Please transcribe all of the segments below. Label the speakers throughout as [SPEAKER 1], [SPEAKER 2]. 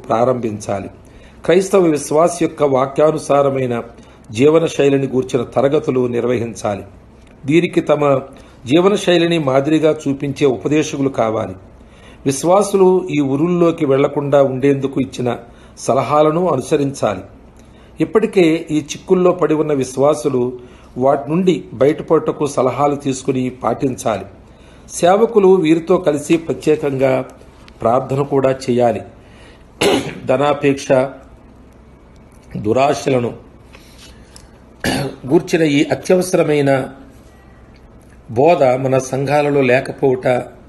[SPEAKER 1] ప్రారంభించాలి క్రైస్తవ విశ్వాస యొక్క వాక్యానుసారమైన జీవన శైలిని గూర్చిన తరగతులు నిర్వహించాలి దీనికి తమ జీవన శైలిని మాదిరిగా చూపించే ఉపదేశకులు కావాలి విశ్వాసులు ఈ ఉరుల్లోకి వెళ్లకుండా ఉండేందుకు ఇచ్చిన సలహాలను అనుసరించాలి ఇప్పటికే ఈ చిక్కుల్లో పడి ఉన్న విశ్వాసులు వాటి నుండి బయటపడటకు సలహాలు తీసుకుని పాటించాలి సేవకులు వీరితో కలిసి ప్రత్యేకంగా ప్రార్థన కూడా చేయాలి ధనాపేక్ష దురాశలను గూర్చిన ఈ అత్యవసరమైన బోధ మన సంఘాలలో లేకపోవుట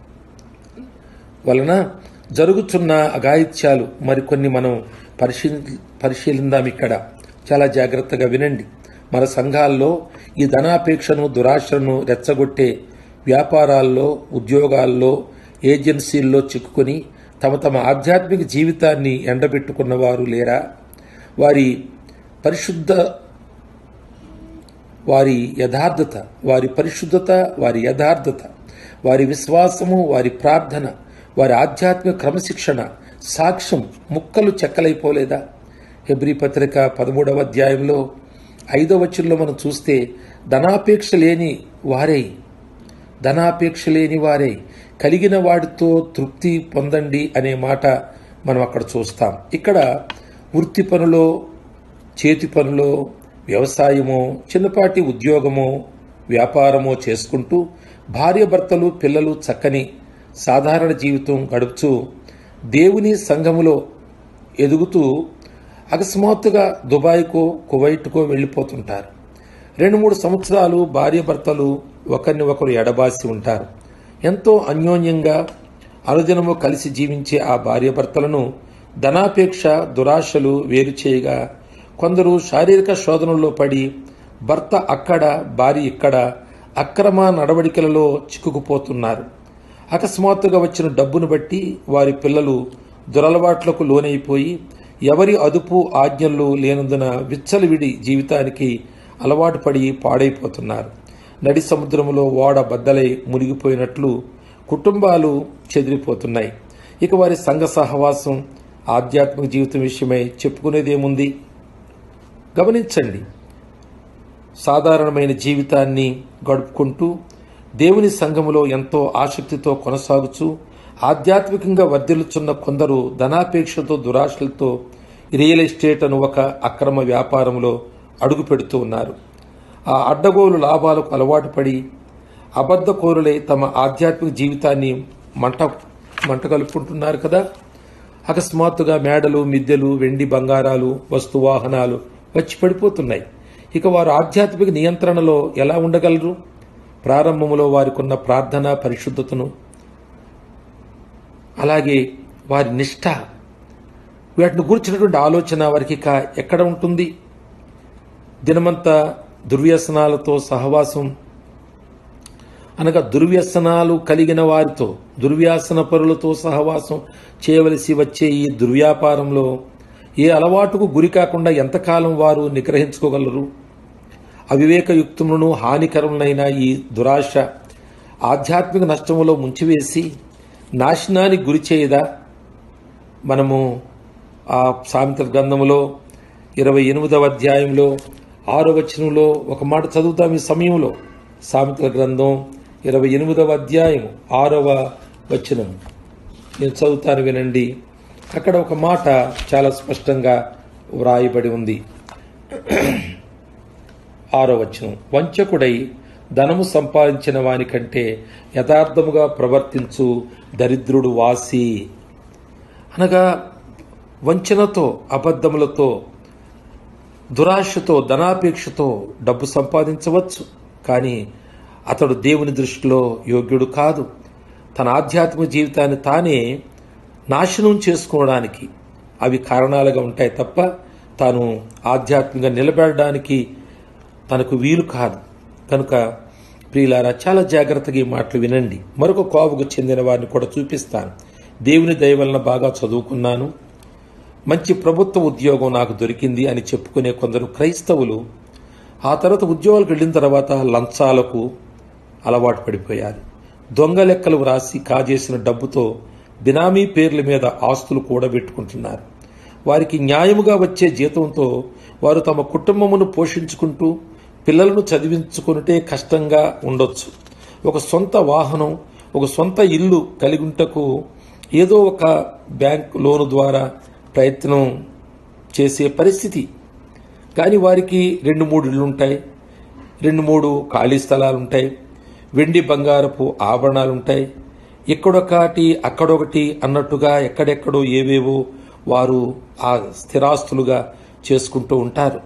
[SPEAKER 1] వలన జరుగుతున్న అఘాయిత్యాలు మరికొన్ని మనం పరిశీలి పరిశీలిందాం ఇక్కడ చాలా జాగ్రత్తగా వినండి మన సంఘాల్లో ఈ ధనాపేక్షను దురాశలను రెచ్చగొట్టే వ్యాపారాల్లో ఉద్యోగాల్లో ఏజెన్సీల్లో చిక్కుకొని తమ తమ ఆధ్యాత్మిక జీవితాన్ని ఎండబెట్టుకున్న వారు లేరా వారి పరిశుద్ధ వారి యథార్థత వారి పరిశుద్ధత వారి యథార్థత వారి విశ్వాసము వారి ప్రార్థన వారి ఆధ్యాత్మిక క్రమశిక్షణ సాక్ష్యం ముక్కలు చెక్కలైపోలేదా హెబ్రి పత్రిక పదమూడవ అధ్యాయంలో ఐదవ వచనంలో మనం చూస్తే ధనాపేక్ష లేని వారే ధనాపేక్ష లేని వారే కలిగిన వాడితో తృప్తి పొందండి అనే మాట మనం అక్కడ చూస్తాం ఇక్కడ వృత్తి పనులో చేతి పనులో వ్యవసాయమో చిన్నపాటి ఉద్యోగమో వ్యాపారమో చేసుకుంటూ భార్యభర్తలు పిల్లలు చక్కని సాధారణ జీవితం గడుపుతూ దేవుని సంఘములో ఎదుగుతూ అకస్మాత్తుగా దుబాయ్కో కువైట్కో వెళ్ళిపోతుంటారు రెండు మూడు సంవత్సరాలు భార్యభర్తలు ఒకరిని ఒకరు ఎడబాసి ఉంటారు ఎంతో అన్యోన్యంగా అనుదినము కలిసి జీవించే ఆ భార్యభర్తలను ధనాపేక్ష దురాశలు వేరు చేయగా కొందరు శారీరక శోధనలో పడి భర్త అక్కడ భార్య ఇక్కడ అక్రమ నడవడికలలో చిక్కుకుపోతున్నారు అకస్మాత్తుగా వచ్చిన డబ్బును బట్టి వారి పిల్లలు దురలవాట్లకు లోనైపోయి ఎవరి అదుపు ఆజ్ఞలు లేనందున విచ్చలవిడి జీవితానికి అలవాటు పడి పాడైపోతున్నారు నడి సముద్రంలో ఓడ బద్దలై మునిగిపోయినట్లు కుటుంబాలు చెదిరిపోతున్నాయి ఇక వారి సంఘ సహవాసం ఆధ్యాత్మిక జీవితం విషయమై చెప్పుకునేదేముంది గమనించండి సాధారణమైన జీవితాన్ని గడుపుకుంటూ దేవుని సంఘములో ఎంతో ఆసక్తితో కొనసాగుచూ ఆధ్యాత్మికంగా వర్ధిల్లుచున్న కొందరు ధనాపేక్షతో దురాశలతో రియల్ ఎస్టేట్ అను ఒక అక్రమ వ్యాపారంలో అడుగు పెడుతూ ఉన్నారు ఆ అడ్డగోలు లాభాలకు అలవాటు పడి అబద్ధకోరులై తమ ఆధ్యాత్మిక జీవితాన్ని మంట మంట కలుపుకుంటున్నారు కదా అకస్మాత్తుగా మేడలు మిద్దెలు వెండి బంగారాలు వస్తువాహనాలు వచ్చి పడిపోతున్నాయి ఇక వారు ఆధ్యాత్మిక నియంత్రణలో ఎలా ఉండగలరు ప్రారంభంలో వారికున్న ప్రార్థన పరిశుద్ధతను అలాగే వారి నిష్ఠ వాటిని గురించినటువంటి ఆలోచన వారికి ఇక ఎక్కడ ఉంటుంది దినమంతా దుర్వ్యసనాలతో సహవాసం అనగా దుర్వ్యసనాలు కలిగిన వారితో దుర్వ్యాసన పరులతో సహవాసం చేయవలసి వచ్చే ఈ దుర్వ్యాపారంలో ఏ అలవాటుకు గురి కాకుండా ఎంతకాలం వారు నిగ్రహించుకోగలరు అవివేకయుక్తములను హానికరములైన ఈ దురాశ ఆధ్యాత్మిక నష్టములో ముంచివేసి నాశనానికి గురి చేయదా మనము ఆ సామెతల గ్రంథములో ఇరవై ఎనిమిదవ అధ్యాయంలో ఆరో వచనంలో ఒక మాట చదువుతాం ఈ సమయంలో సామెతల గ్రంథం ఇరవై ఎనిమిదవ అధ్యాయం ఆరవ వచనం నేను చదువుతాను వినండి అక్కడ ఒక మాట చాలా స్పష్టంగా వ్రాయబడి ఉంది ఆరో వచనం వంచకుడై ధనము సంపాదించిన వాని కంటే యథార్థముగా ప్రవర్తించు దరిద్రుడు వాసి అనగా వంచనతో అబద్ధములతో దురాశతో ధనాపేక్షతో డబ్బు సంపాదించవచ్చు కానీ అతడు దేవుని దృష్టిలో యోగ్యుడు కాదు తన ఆధ్యాత్మిక జీవితాన్ని తానే నాశనం చేసుకోవడానికి అవి కారణాలుగా ఉంటాయి తప్ప తాను ఆధ్యాత్మికంగా నిలబడడానికి తనకు వీలు కాదు కనుక ప్రియులారా చాలా జాగ్రత్తగా ఈ మాటలు వినండి మరొక కోవకు చెందిన వారిని కూడా చూపిస్తాను దేవుని దయ వలన బాగా చదువుకున్నాను మంచి ప్రభుత్వ ఉద్యోగం నాకు దొరికింది అని చెప్పుకునే కొందరు క్రైస్తవులు ఆ తర్వాత ఉద్యోగాలకు వెళ్ళిన తర్వాత లంచాలకు అలవాటు పడిపోయారు దొంగ లెక్కలు వ్రాసి కాజేసిన డబ్బుతో బినామీ పేర్ల మీద ఆస్తులు కూడబెట్టుకుంటున్నారు వారికి న్యాయముగా వచ్చే జీతంతో వారు తమ కుటుంబమును పోషించుకుంటూ పిల్లలను చదివించుకునిటే కష్టంగా ఉండొచ్చు ఒక సొంత వాహనం ఒక సొంత ఇల్లు కలిగుంటకు ఏదో ఒక బ్యాంక్ లోను ద్వారా ప్రయత్నం చేసే పరిస్థితి కానీ వారికి రెండు మూడు ఇళ్ళు ఉంటాయి రెండు మూడు ఖాళీ స్థలాలు ఉంటాయి వెండి బంగారపు ఆభరణాలు ఉంటాయి ఇక్కడొకటి అక్కడొకటి అన్నట్టుగా ఎక్కడెక్కడో ఏవేవో వారు ఆ స్థిరాస్తులుగా చేసుకుంటూ ఉంటారు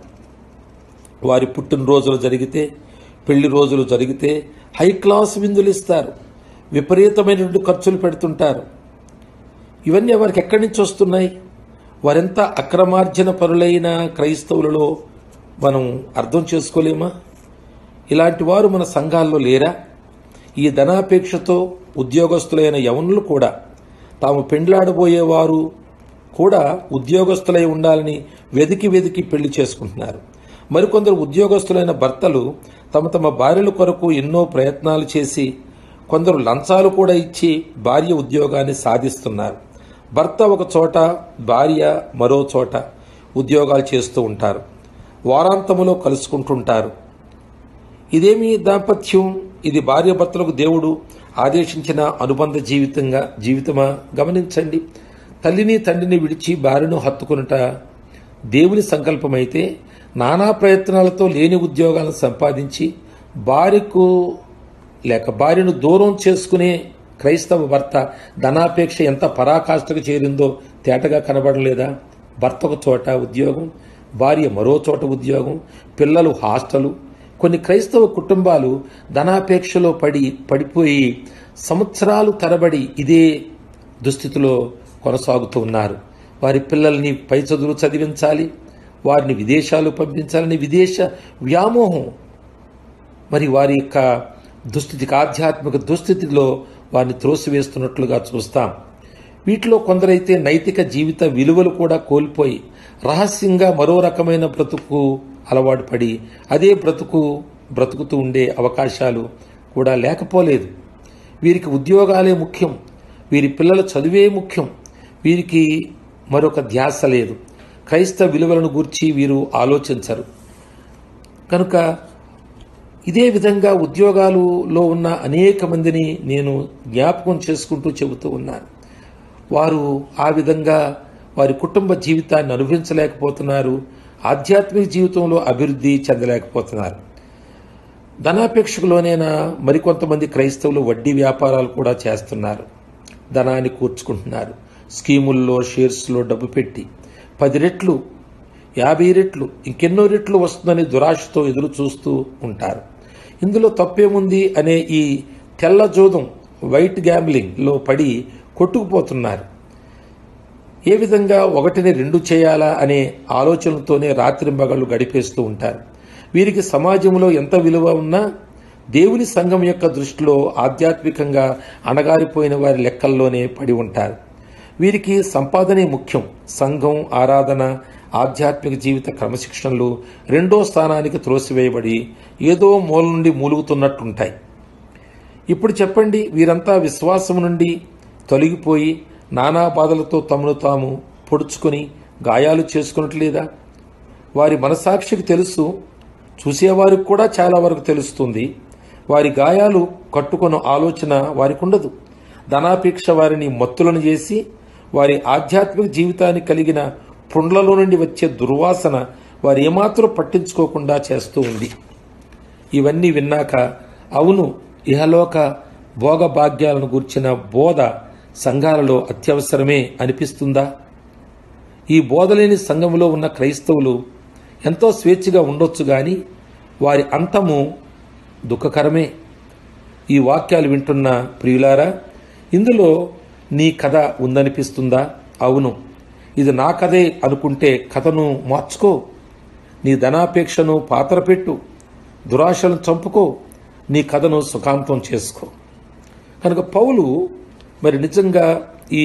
[SPEAKER 1] వారి పుట్టినరోజులు జరిగితే పెళ్లి రోజులు జరిగితే హై క్లాస్ విందులు ఇస్తారు విపరీతమైనటువంటి ఖర్చులు పెడుతుంటారు ఇవన్నీ వారికి ఎక్కడి నుంచి వస్తున్నాయి వారెంత అక్రమార్జన పరులైన క్రైస్తవులలో మనం అర్థం చేసుకోలేమా ఇలాంటి వారు మన సంఘాల్లో లేరా ఈ ధనాపేక్షతో ఉద్యోగస్తులైన యవనులు కూడా తాము పెండ్లాడబోయేవారు కూడా ఉద్యోగస్తులై ఉండాలని వెదికి వెదికి పెళ్లి చేసుకుంటున్నారు మరికొందరు ఉద్యోగస్తులైన భర్తలు తమ తమ భార్యల కొరకు ఎన్నో ప్రయత్నాలు చేసి కొందరు లంచాలు కూడా ఇచ్చి భార్య ఉద్యోగాన్ని సాధిస్తున్నారు భర్త ఒక చోట భార్య మరో చోట ఉద్యోగాలు చేస్తూ ఉంటారు వారాంతములో కలుసుకుంటుంటారు ఇదేమి దాంపత్యం ఇది భార్యాభర్తలకు దేవుడు ఆదేశించిన అనుబంధ జీవితంగా జీవితమా గమనించండి తల్లిని తండ్రిని విడిచి భార్యను హత్తుకునుట దేవుని సంకల్పమైతే నానా ప్రయత్నాలతో లేని ఉద్యోగాలను సంపాదించి భార్యకు లేక భార్యను దూరం చేసుకునే క్రైస్తవ భర్త ధనాపేక్ష ఎంత పరాకాష్ఠకు చేరిందో తేటగా కనబడలేదా భర్త ఒక చోట ఉద్యోగం భార్య మరో చోట ఉద్యోగం పిల్లలు హాస్టలు కొన్ని క్రైస్తవ కుటుంబాలు ధనాపేక్షలో పడి పడిపోయి సంవత్సరాలు తరబడి ఇదే దుస్థితిలో కొనసాగుతూ ఉన్నారు వారి పిల్లల్ని పై చదువులు చదివించాలి వారిని విదేశాలు పంపించాలని విదేశ వ్యామోహం మరి వారి యొక్క దుస్థితికి ఆధ్యాత్మిక దుస్థితిలో వారిని త్రోసివేస్తున్నట్లుగా చూస్తాం వీటిలో కొందరైతే నైతిక జీవిత విలువలు కూడా కోల్పోయి రహస్యంగా మరో రకమైన బ్రతుకు అలవాటు పడి అదే బ్రతుకు బ్రతుకుతూ ఉండే అవకాశాలు కూడా లేకపోలేదు వీరికి ఉద్యోగాలే ముఖ్యం వీరి పిల్లల చదువే ముఖ్యం వీరికి మరొక ధ్యాస లేదు క్రైస్తవ విలువలను గూర్చి వీరు ఆలోచించరు కనుక ఇదే విధంగా ఉద్యోగాలులో ఉన్న అనేక మందిని నేను జ్ఞాపకం చేసుకుంటూ చెబుతూ ఉన్నాను వారు ఆ విధంగా వారి కుటుంబ జీవితాన్ని అనుభవించలేకపోతున్నారు ఆధ్యాత్మిక జీవితంలో అభివృద్ధి చెందలేకపోతున్నారు ధనాపేక్షకులోనైనా మరికొంతమంది క్రైస్తవులు వడ్డీ వ్యాపారాలు కూడా చేస్తున్నారు ధనాన్ని కూర్చుకుంటున్నారు స్కీముల్లో షేర్స్లో డబ్బు పెట్టి పది రెట్లు యాభై రెట్లు ఇంకెన్నో రెట్లు వస్తుందని దురాశతో ఎదురు చూస్తూ ఉంటారు ఇందులో తప్పేముంది అనే ఈ తెల్ల జోదం వైట్ గ్యాంబ్లింగ్ లో పడి కొట్టుకుపోతున్నారు ఏ విధంగా ఒకటిని రెండు చేయాలా అనే ఆలోచనలతోనే రాత్రింబగళ్ళు గడిపేస్తూ ఉంటారు వీరికి సమాజంలో ఎంత విలువ ఉన్నా దేవుని సంఘం యొక్క దృష్టిలో ఆధ్యాత్మికంగా అణగారిపోయిన వారి లెక్కల్లోనే పడి ఉంటారు వీరికి సంపాదనే ముఖ్యం సంఘం ఆరాధన ఆధ్యాత్మిక జీవిత క్రమశిక్షణలు రెండో స్థానానికి త్రోసివేయబడి ఏదో మూల నుండి మూలుగుతున్నట్టుంటాయి ఇప్పుడు చెప్పండి వీరంతా విశ్వాసం నుండి తొలగిపోయి నానా బాధలతో తమను తాము పొడుచుకొని గాయాలు చేసుకున్నట్లేదా వారి మనసాక్షికి తెలుసు చూసేవారికి కూడా చాలా వరకు తెలుస్తుంది వారి గాయాలు కట్టుకున్న ఆలోచన వారికి ఉండదు ధనాపేక్ష వారిని మత్తులను చేసి వారి ఆధ్యాత్మిక జీవితానికి కలిగిన పుండ్లలో నుండి వచ్చే దుర్వాసన వారు ఏమాత్రం పట్టించుకోకుండా చేస్తూ ఉంది ఇవన్నీ విన్నాక అవును ఇహలోక భోగభాగ్యాలను గూర్చిన బోధ సంఘాలలో అత్యవసరమే అనిపిస్తుందా ఈ బోధలేని సంఘంలో ఉన్న క్రైస్తవులు ఎంతో స్వేచ్ఛగా ఉండొచ్చు గాని వారి అంతము దుఃఖకరమే ఈ వాక్యాలు వింటున్న ప్రియులారా ఇందులో నీ కథ ఉందనిపిస్తుందా అవును ఇది నా కథే అనుకుంటే కథను మార్చుకో నీ ధనాపేక్షను పాత్రపెట్టు దురాశలను చంపుకో నీ కథను సుఖాంతం చేసుకో కనుక పౌలు మరి నిజంగా ఈ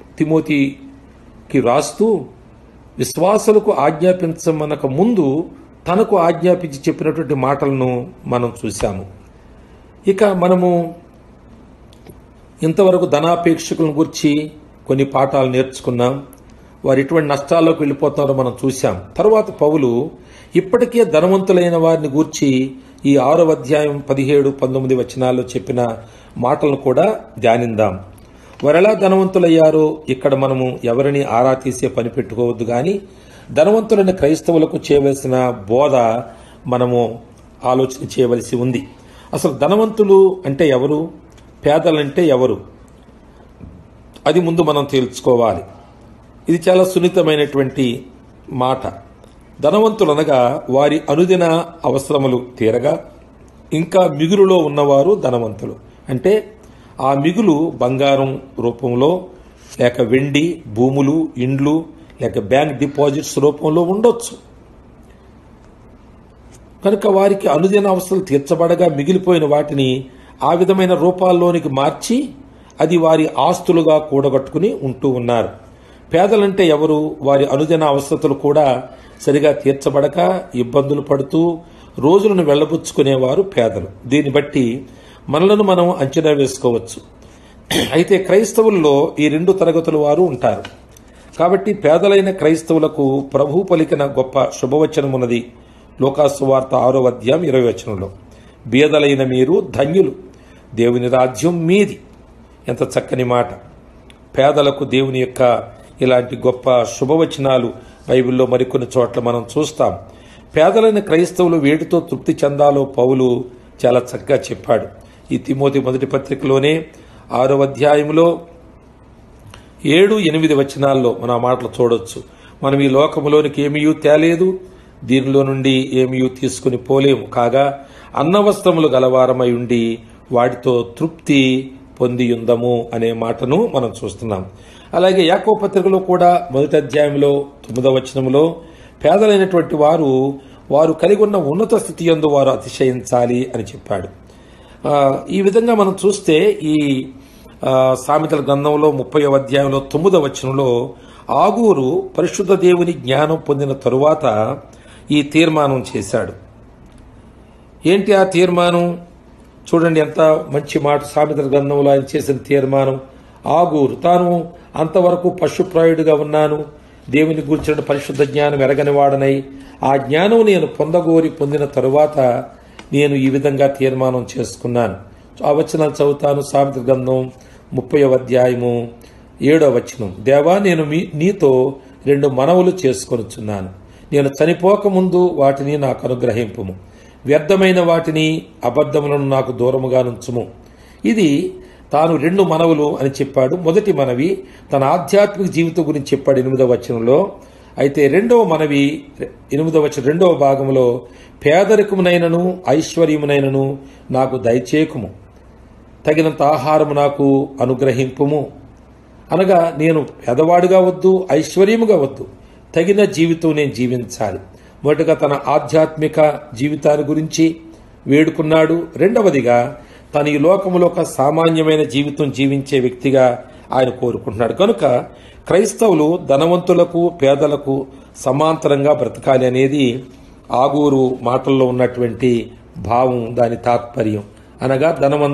[SPEAKER 1] తిమోతికి రాస్తూ విశ్వాసులకు ఆజ్ఞాపించమనక ముందు తనకు ఆజ్ఞాపించి చెప్పినటువంటి మాటలను మనం చూశాము ఇక మనము ఇంతవరకు ధనాపేక్షకులను గురించి కొన్ని పాఠాలు నేర్చుకున్నాం వారు ఎటువంటి నష్టాల్లోకి వెళ్ళిపోతున్నారో మనం చూశాం తరువాత పౌలు ఇప్పటికే ధనవంతులైన వారిని గూర్చి ఈ ఆరో అధ్యాయం పదిహేడు పంతొమ్మిది వచనాల్లో చెప్పిన మాటలను కూడా ధ్యానిందాం వారెలా ధనవంతులయ్యారో ఇక్కడ మనము ఎవరిని ఆరా తీసే పని పెట్టుకోవద్దు కానీ ధనవంతులైన క్రైస్తవులకు చేయవలసిన బోధ మనము ఆలోచన చేయవలసి ఉంది అసలు ధనవంతులు అంటే ఎవరు పేదలంటే ఎవరు అది ముందు మనం తేల్చుకోవాలి ఇది చాలా సున్నితమైనటువంటి మాట ధనవంతులు అనగా వారి అనుదిన అవసరములు తీరగా ఇంకా మిగులులో ఉన్నవారు ధనవంతులు అంటే ఆ మిగులు బంగారం రూపంలో లేక వెండి భూములు ఇండ్లు లేక బ్యాంక్ డిపాజిట్స్ రూపంలో ఉండొచ్చు కనుక వారికి అనుదిన అవసరాలు తీర్చబడగా మిగిలిపోయిన వాటిని ఆ విధమైన రూపాల్లోనికి మార్చి అది వారి ఆస్తులుగా కూడగట్టుకుని ఉంటూ ఉన్నారు పేదలంటే ఎవరు వారి అనుదిన అవసరతలు కూడా సరిగా తీర్చబడక ఇబ్బందులు పడుతూ రోజులను వెళ్లబుచ్చుకునేవారు పేదలు దీన్ని బట్టి మనలను మనం అంచనా వేసుకోవచ్చు అయితే క్రైస్తవుల్లో ఈ రెండు తరగతుల వారు ఉంటారు కాబట్టి పేదలైన క్రైస్తవులకు ప్రభు పలికిన గొప్ప శుభవచనమున్నది లోకాసు వార్త ఆరో అధ్యాయం ఇరవై వచనంలో బీదలైన మీరు ధన్యులు దేవుని రాజ్యం మీది ఎంత చక్కని మాట పేదలకు దేవుని యొక్క ఇలాంటి గొప్ప శుభవచనాలు బైబిల్లో మరికొన్ని చోట్ల మనం చూస్తాం పేదలైన క్రైస్తవులు వేటితో తృప్తి చెందాలో పౌలు చాలా చక్కగా చెప్పాడు ఈ తిమోతి మొదటి పత్రికలోనే ఆరో అధ్యాయంలో ఏడు ఎనిమిది వచనాల్లో మనం ఆ మాటలు చూడొచ్చు మనం ఈ లోకములోనికి ఏమీయూ తేలేదు దీనిలో నుండి ఏమీయూ తీసుకుని పోలేము కాగా అన్నవస్త్రములు గలవారమై ఉండి వాటితో తృప్తి పొందియుందము అనే మాటను మనం చూస్తున్నాం అలాగే యాకో పత్రికలో కూడా మొదటి అధ్యాయంలో తొమ్మిదవ వచనంలో పేదలైనటువంటి వారు వారు కలిగి ఉన్న ఉన్నత స్థితి యందు వారు అతిశయించాలి అని చెప్పాడు ఆ, ఈ విధంగా మనం చూస్తే ఈ ఆ, సామెతల గ్రంథంలో ముప్పై అధ్యాయంలో తొమ్మిదవ వచనంలో ఆగూరు పరిశుద్ధ దేవుని జ్ఞానం పొందిన తరువాత ఈ తీర్మానం చేశాడు ఏంటి ఆ తీర్మానం చూడండి ఎంత మంచి మాట సామెతల గ్రంథంలో ఆయన చేసిన తీర్మానం ఆగూరు తాను అంతవరకు పశుప్రాయుడిగా ఉన్నాను దేవుని గురించిన పరిశుద్ధ జ్ఞానం ఎరగని వాడనై ఆ జ్ఞానం నేను పొందగోరి పొందిన తరువాత నేను ఈ విధంగా తీర్మానం చేసుకున్నాను ఆ వచనాలు చదువుతాను సామెత గ్రంథం ముప్పై అధ్యాయము ఏడో వచనం దేవా నేను మీ నీతో రెండు మనవులు చేసుకొనుచున్నాను నేను చనిపోక ముందు వాటిని నాకు అనుగ్రహింపుము వ్యర్థమైన వాటిని అబద్ధములను నాకు దూరముగా నుంచుము ఇది తాను రెండు మనవులు అని చెప్పాడు మొదటి మనవి తన ఆధ్యాత్మిక జీవితం గురించి చెప్పాడు ఎనిమిదవ వచనంలో అయితే రెండవ మనవి ఎనిమిదవ వచనం రెండవ భాగంలో పేదరికమునైనను ఐశ్వర్యమునైనను నాకు దయచేకుము తగినంత ఆహారము నాకు అనుగ్రహింపుము అనగా నేను పేదవాడుగా వద్దు ఐశ్వర్యముగా వద్దు తగిన జీవితం నేను జీవించాలి మొదటగా తన ఆధ్యాత్మిక జీవితాన్ని గురించి వేడుకున్నాడు రెండవదిగా తన ఈ లోకములో ఒక సామాన్యమైన జీవితం జీవించే వ్యక్తిగా ఆయన కోరుకుంటున్నాడు కనుక క్రైస్తవులు ధనవంతులకు పేదలకు సమాంతరంగా బ్రతకాలి అనేది ఆగూరు మాటల్లో ఉన్నటువంటి భావం దాని తాత్పర్యం అనగా ధనవం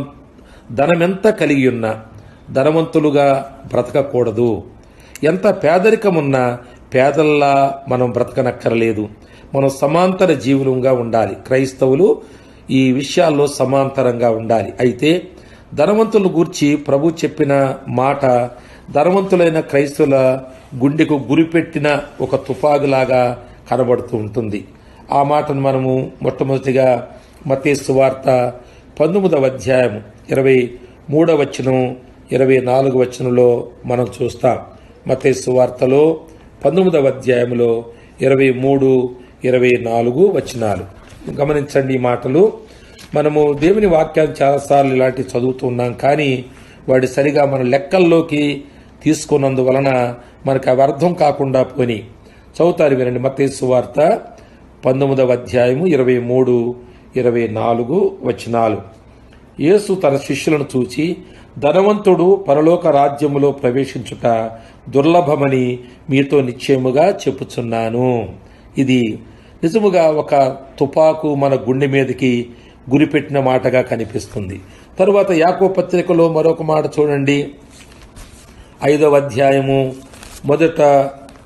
[SPEAKER 1] ధనమెంత కలిగి ఉన్నా ధనవంతులుగా బ్రతకకూడదు ఎంత పేదరికమున్నా పేదల్లా మనం బ్రతకనక్కరలేదు మనం సమాంతర జీవులంగా ఉండాలి క్రైస్తవులు ఈ విషయాల్లో సమాంతరంగా ఉండాలి అయితే ధనవంతుల గూర్చి ప్రభు చెప్పిన మాట ధనవంతులైన క్రైస్తవుల గుండెకు గురిపెట్టిన ఒక తుపాగులాగా కనబడుతూ ఉంటుంది ఆ మాటను మనము మొట్టమొదటిగా మతేసు వార్త పంతొమ్మిదవ అధ్యాయం ఇరవై మూడవ వచనం ఇరవై నాలుగు వచనంలో మనం చూస్తాం మతేసు వార్తలో పంతొమ్మిదవ అధ్యాయంలో ఇరవై మూడు ఇరవై నాలుగు వచనాలు గమనించండి ఈ మాటలు మనము దేవుని వాక్యాన్ని చాలాసార్లు ఇలాంటి చదువుతూ ఉన్నాం కానీ వాడి సరిగా మన లెక్కల్లోకి తీసుకున్నందువలన మనకు అవి అర్థం కాకుండా పోని చదువుతారు వినండి మతేసు వార్త పంతొమ్మిదవ అధ్యాయము ఇరవై మూడు ఇరవై నాలుగు వచనాలు యేసు తన శిష్యులను చూచి ధనవంతుడు పరలోక రాజ్యములో ప్రవేశించుట దుర్లభమని మీతో నిశ్చయముగా చెప్పుచున్నాను ఇది నిజముగా ఒక తుపాకు మన గుండె మీదకి గురిపెట్టిన మాటగా కనిపిస్తుంది తరువాత యాకో పత్రికలో మరొక మాట చూడండి ఐదవ అధ్యాయము మొదట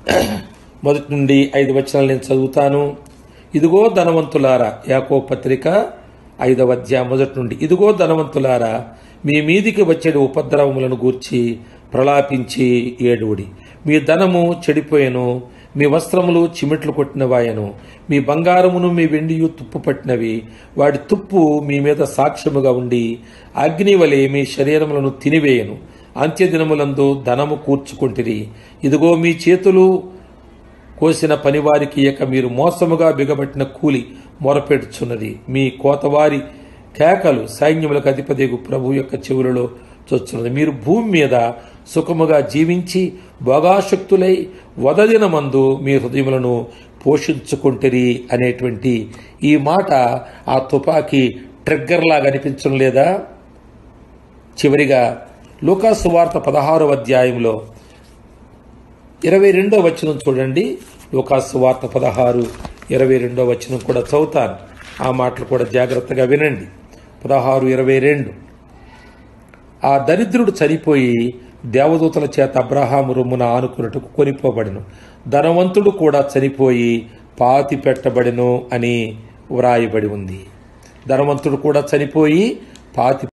[SPEAKER 1] మొదటి నుండి ఐదు వచనాలు నేను చదువుతాను ఇదిగో ధనవంతులారా యాకో పత్రిక ఐదవ అధ్యాయం మొదటి నుండి ఇదిగో ధనవంతులారా మీ మీదికి వచ్చేడు ఉపద్రవములను గూర్చి ప్రలాపించి ఏడువుడి మీ ధనము చెడిపోయెను మీ వస్త్రములు చిమిట్లు కొట్టినవాయను మీ బంగారమును మీ వెండియు తుప్పు పట్టినవి వాడి తుప్పు మీ మీద సాక్ష్యముగా ఉండి అగ్ని వలె మీ శరీరములను తినివేయను అంత్యదినములందు ధనము కూర్చుకుంటిరి ఇదిగో మీ చేతులు కోసిన పనివారికి ఇక మీరు మోసముగా బిగబట్టిన కూలి మొరపెడుచున్నది మీ కోతవారి కేకలు సైన్యములకు అధిపతిగు ప్రభు యొక్క చెవులలో చొచ్చున్నది మీరు భూమి మీద సుఖముగా జీవించి భోగాశక్తులై వదదినమందు మీ హృదయములను పోషించుకుంటరి అనేటువంటి ఈ మాట ఆ తుపాకీ ట్రిగ్గర్ లాగా అనిపించడం లేదా చివరిగా లూకాసు వార్త పదహారవ అధ్యాయంలో ఇరవై రెండో వచనం చూడండి లూకాసు వార్త పదహారు ఇరవై రెండో వచనం కూడా చదువుతాను ఆ మాటలు కూడా జాగ్రత్తగా వినండి పదహారు ఇరవై రెండు ఆ దరిద్రుడు చనిపోయి దేవదూతల చేత అబ్రహాము రొమ్మున ఆనుకున్నట్టుకు కొనిపోబడెను ధనవంతుడు కూడా చనిపోయి పాతి పెట్టబడెను అని వ్రాయబడి ఉంది ధనవంతుడు కూడా చనిపోయి పాతి